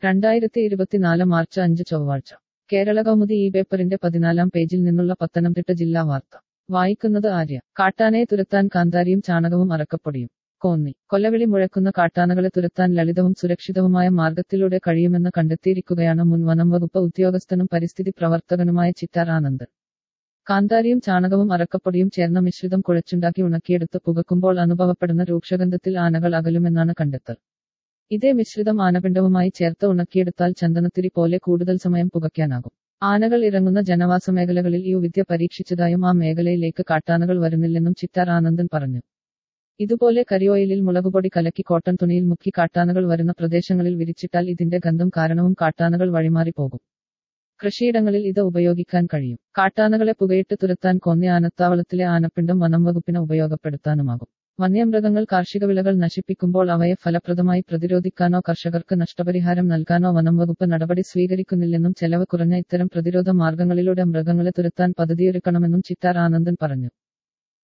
രണ്ടായിരത്തി ഇരുപത്തിനാല് മാർച്ച് അഞ്ച് ചൊവ്വാഴ്ച കേരള കൗമുദി ഈ പേപ്പറിന്റെ പതിനാലാം പേജിൽ നിന്നുള്ള പത്തനംതിട്ട ജില്ലാ വാർത്ത വായിക്കുന്നത് ആര്യ കാട്ടാനയെ തുരത്താൻ കാന്താരിയും ചാണകവും അറക്കപ്പൊടിയും കോന്നി കൊലവിളി മുഴക്കുന്ന കാട്ടാനകളെ തുരത്താൻ ലളിതവും സുരക്ഷിതവുമായ മാർഗത്തിലൂടെ കഴിയുമെന്ന് കണ്ടെത്തിയിരിക്കുകയാണ് മുൻ വനം വകുപ്പ് ഉദ്യോഗസ്ഥനും പരിസ്ഥിതി പ്രവർത്തകനുമായ ചിറ്റാർ ആനന്ദ് കാന്താരിയും ചാണകവും അറക്കപ്പൊടിയും ചേർന്ന മിശ്രിതം കുഴച്ചുണ്ടാക്കി ഉണക്കിയെടുത്ത് പുകക്കുമ്പോൾ അനുഭവപ്പെടുന്ന രൂക്ഷഗന്ധത്തിൽ ആനകൾ അകലുമെന്നാണ് കണ്ടെത്തൽ ഇതേ മിശ്രിതം ആനപിണ്ടവുമായി ചേർത്ത് ഉണക്കിയെടുത്താൽ ചന്ദനത്തിരി പോലെ കൂടുതൽ സമയം പുകയ്ക്കാനാകും ആനകൾ ഇറങ്ങുന്ന ജനവാസ മേഖലകളിൽ ഈ വിദ്യ പരീക്ഷിച്ചതായും ആ മേഖലയിലേക്ക് കാട്ടാനകൾ വരുന്നില്ലെന്നും ചിറ്റാർ ആനന്ദൻ പറഞ്ഞു ഇതുപോലെ കരിയോയിലിൽ മുളകുപൊടി കലക്കി കോട്ടൺ തുണിയിൽ മുക്കി കാട്ടാനകൾ വരുന്ന പ്രദേശങ്ങളിൽ വിരിച്ചിട്ടാൽ ഇതിന്റെ ഗന്ധം കാരണവും കാട്ടാനകൾ വഴിമാറി പോകും കൃഷിയിടങ്ങളിൽ ഇത് ഉപയോഗിക്കാൻ കഴിയും കാട്ടാനകളെ പുകയിട്ട് തുരത്താൻ കോന്നി ആനത്താവളത്തിലെ ആനപ്പിണ്ടം വനം വകുപ്പിന് ഉപയോഗപ്പെടുത്താനുമാകും വന്യമൃഗങ്ങൾ കാർഷിക വിളകൾ നശിപ്പിക്കുമ്പോൾ അവയെ ഫലപ്രദമായി പ്രതിരോധിക്കാനോ കർഷകർക്ക് നഷ്ടപരിഹാരം നൽകാനോ വനം വകുപ്പ് നടപടി സ്വീകരിക്കുന്നില്ലെന്നും ചെലവ് കുറഞ്ഞ ഇത്തരം പ്രതിരോധ മാർഗങ്ങളിലൂടെ മൃഗങ്ങളെ തുരത്താൻ പദ്ധതിയൊരുക്കണമെന്നും ചിറ്റാർ ആനന്ദൻ പറഞ്ഞു